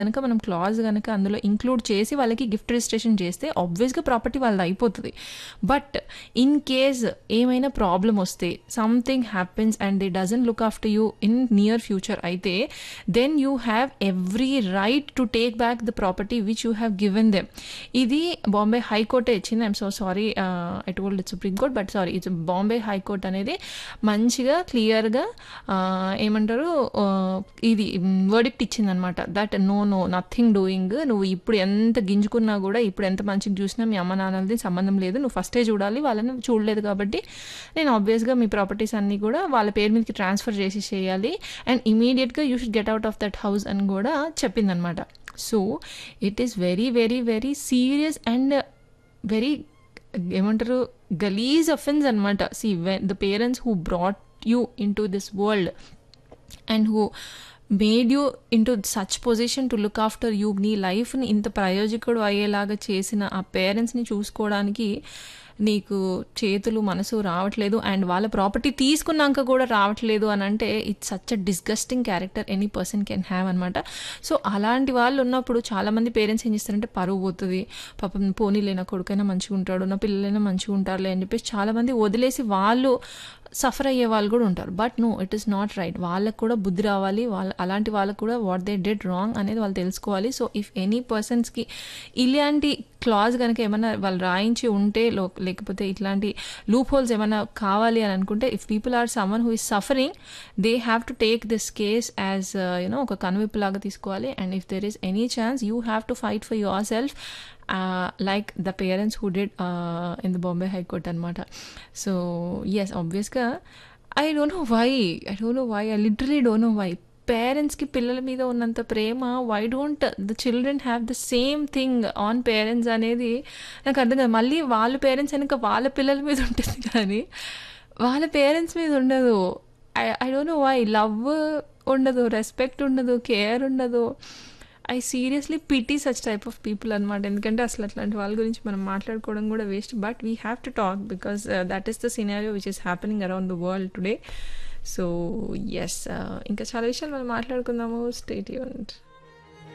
గనక మనం క్లాజ్ గనక అందులో ఇంక్లూడ్ చేసి వాళ్ళకి గిఫ్ట్ రిజిస్ట్రేషన్ చేస్తే ఆబ్వియస్‌గా ప్రాపర్టీ వాళ్ళది అయిపోతది. బట్ ఇన్ కేస్ ఏమైనా ప్రాబ్లమ్ వస్తే something happens and they doesn't look after you in near future అయితే then you have every right to take back the property which you have given them. ఇది బాంబే హైకోర్టే ఇచ్చింది. I'm so sorry ah, I told it's supreme court but sorry it's Bombay high court అనేది మంచిగా క్లియర్‌గా ఆహ్, ఏమంటారు ఆహ్, ఇది వర్డిక్ట్ ఇచ్చిందనమాట. That no no nothing doing నువ్వు ఇప్పుడు ఎంత గింజుకున్నా గూడా ఇప్పుడు ఎంత మంచిగా చూసినా మీ అమ్మ నాన్నలది సంబంధం లేదు. నువ్వు ఫస్టే చూడాలి. వాళ్ళని చూడలేదు కాబట్టి నేను ఆబ్వియస్‌గా మీ ప్రాపర్టీస్ అన్నీ గూడా వాళ్ళ పేరు మీదకి ట్రాన్స్‌ఫర్ చేసేసేయాలి. అండ్ ఇమ్మీడియేట్‌గా you should get out of that house అని గూడా చెప్పిందనమాట. So it is very very very serious and very ఏమంటారు గలీజ్ అఫెన్స్ అనమాట. See when the parents who brought you into this world and who made you into such position to look after you నీ లైఫ్‌ని ఇంత ప్రయోజకుడు అయ్యేలాగా చేసిన ఆ పేరెంట్స్‌ని చూసుకోవడానికి నీకు చేతులు, మనసు రావట్లేదు. అండ్ వాళ్ళ ప్రాపర్టీ తీసుకున్నాక కూడా రావట్లేదు అనంటే it's such a disgusting character any person can have అనమాట. సో అలాంటి వాళ్ళు ఉన్నప్పుడు చాలామంది పేరెంట్స్ ఏం చేస్తారంటే పరువు పోతది. పాపం పోనీలే నా కొడుకైనా మంచిగుంటాడు. నా పిల్లలైనా మంచిగుంటారులే అని చెప్పేసి చాలామంది వదిలేసి వాళ్ళు సఫర్ అయ్యే వాళ్ళు కూడా ఉంటారు. But no it is not right. వాళ్ళకి కూడా బుద్ధి రావాలి. వాళ్ళ అలాంటి వాళ్ళకి కూడా వాట్ దే డిడ్ రాంగ్ అనేది వాళ్ళు తెలుసుకోవాలి. సో ఇఫ్ ఎనీ పర్సన్స్‌కి ఇలాంటి క్లాజ్ గనక ఏమన్నా వాళ్ళు రాయించి ఉంటే లో లేకపోతే ఇట్లాంటి లూప్ హోల్స్ ఏమన్నా కావాలి అని అనుకుంటే if people are someone who is suffering they have to take this case as you know ఒక కనువిప్పులాగా తీసుకోవాలి. And if there is any chance you have to fight for yourself ah, like the parents who did ah, in the Bombay high court అనమాట. So yes ఆబ్వియస్‌గా I don't know why I don't know why I literally don't know why పేరెంట్స్‌కి పిల్లల మీద ఉన్నంత ప్రేమ why don't the children have the same thing on parents అనేది నాకు అర్థం కాదు. మళ్ళీ వాళ్ళ పేరెంట్స్ ఎనక వాళ్ళ పిల్లల మీద ఉంటుంది కానీ వాళ్ళ పేరెంట్స్ మీద ఉండదు. I I don't know why love ఉండదు. రెస్పెక్ట్ ఉండదు. కేర్ ఉండదు. I seriously pity such type of people అనమాట. ఎందుకంటే అసలు అట్లాంటి వాళ్ళ గురించి మనం మాట్లాడుకోవడం కూడా waste. But we have to talk because that is the scenario which is happening around the world today. So yes ఇంకా చాలా విషయాలు మనం మాట్లాడుకుందాము. Stay tuned.